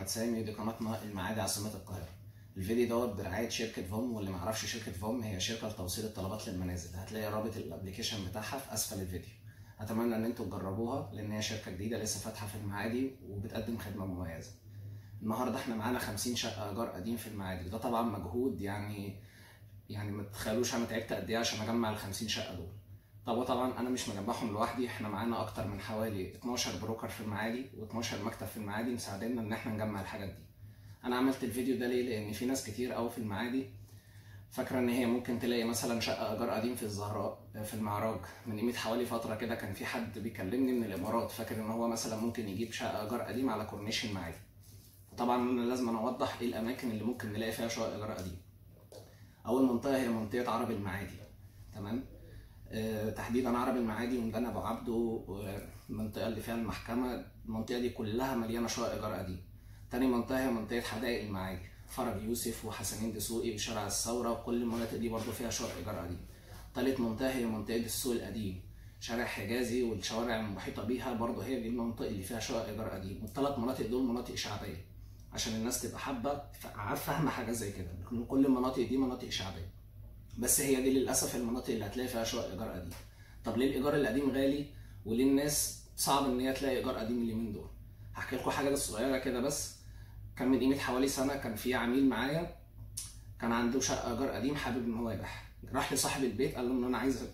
احمد سامي ودي قناتنا المعادي عاصمه القاهره الفيديو دوت برعايه شركه فوم واللي ما يعرفش شركه فوم هي شركه لتوصيل الطلبات للمنازل هتلاقي رابط الابلكيشن بتاعها في اسفل الفيديو اتمنى ان انتوا تجربوها لان هي شركه جديده لسه فاتحه في المعادي وبتقدم خدمه مميزه النهارده احنا معانا 50 شقه ايجار قديم في المعادي ده طبعا مجهود يعني يعني ما تتخيلوش انا تعبت قد ايه عشان اجمع ال 50 شقه دول طب وطبعا انا مش مجمعهم لوحدي احنا معانا اكتر من حوالي 12 بروكر في المعادي و12 مكتب في المعادي مساعديننا ان احنا نجمع الحاجات دي انا عملت الفيديو ده ليه لان في ناس كتير قوي في المعادي فاكره ان هي ممكن تلاقي مثلا شقه ايجار قديم في الزهراء في المعراج من قيمه حوالي فتره كده كان في حد بيكلمني من الامارات فاكر ان هو مثلا ممكن يجيب شقه ايجار قديم على كورنيش المعادي طبعا انا لازم اوضح ايه الاماكن اللي ممكن نلاقي فيها شقق ايجار قديم اول منطقه هي منطقه عرب المعادي تمام أه تحديدا عرب المعادي وميدان ابو عبده المنطقه اللي فيها المحكمه المنطقه دي كلها مليانه شقق ايجار قديم تاني منطقه هي منطقه حدائق المعادي فرج يوسف وحسنين دسوقي وشارع الثوره وكل المناطق دي برضو فيها شقق ايجار قديم تالت منطقه هي منطقه السوق القديم شارع حجازي والشوارع المحيطه بيها برضو هي دي المناطق اللي فيها شقق ايجار قديم والثلاث مناطق دول مناطق شعبيه عشان الناس تبقى حابه فاهمه حاجه زي كده كل المناطق دي مناطق شعبيه بس هي دي للاسف المناطق اللي هتلاقي فيها شقق ايجار قديم طب ليه الايجار القديم غالي وليه الناس صعب ان هي تلاقي ايجار قديم اليومين دول هحكي لكم حاجه صغيره كده بس كان من قيمه حوالي سنه كان في عميل معايا كان عنده شقه ايجار قديم حابب ان هو يبيعها راح لصاحب البيت قال له ان انا عايز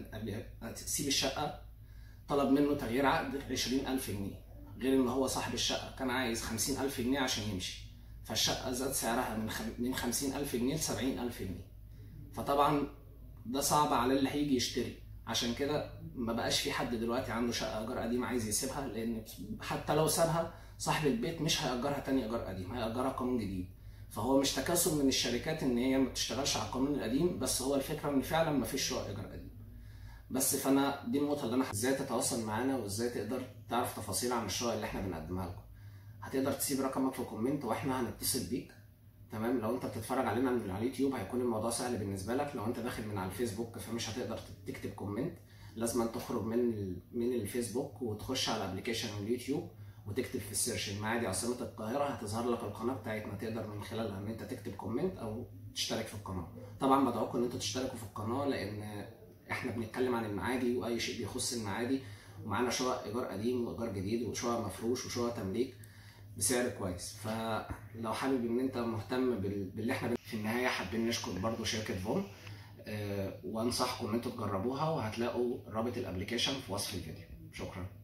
تسيب الشقه طلب منه تغيير عقد 20000 جنيه غير ان هو صاحب الشقه كان عايز 50000 جنيه عشان يمشي فالشقه زاد سعرها من من 50000 جنيه ل 70000 جنيه فطبعا ده صعب على اللي هيجي يشتري عشان كده ما بقاش في حد دلوقتي عنده شقه ايجار قديم عايز يسيبها لان حتى لو سابها صاحب البيت مش هيأجرها تاني ايجار قديم هيأجرها قانون جديد فهو مش تكاسل من الشركات ان هي ما بتشتغلش على القانون القديم بس هو الفكره ان فعلا ما فيش شقق ايجار قديم بس فانا دي النقطه اللي انا ازاي تتواصل معانا وازاي تقدر تعرف تفاصيل عن الشقق اللي احنا بنقدمها لكم هتقدر تسيب رقمك في كومنت واحنا هنتصل بيك تمام لو انت بتتفرج علينا من على اليوتيوب هيكون الموضوع سهل بالنسبه لك لو انت داخل من على الفيسبوك فمش هتقدر تكتب كومنت لازم تخرج من من الفيسبوك وتخش على ابلكيشن اليوتيوب وتكتب في السيرش المعادي عاصمه القاهره هتظهر لك القناه بتاعتنا تقدر من خلالها ان انت تكتب كومنت او تشترك في القناه طبعا بدعوكم ان انتوا تشتركوا في القناه لان احنا بنتكلم عن المعادي واي شيء بيخص المعادي ومعانا شقق ايجار قديم وايجار جديد وشقق مفروش وشقق تمليك بسعر كويس فلو حابب ان انت مهتم باللي احنا في النهايه حابين نشكر برضو شركه فون أه وانصحكم ان انتوا تجربوها وهتلاقوا رابط الابلكيشن في وصف الفيديو شكرا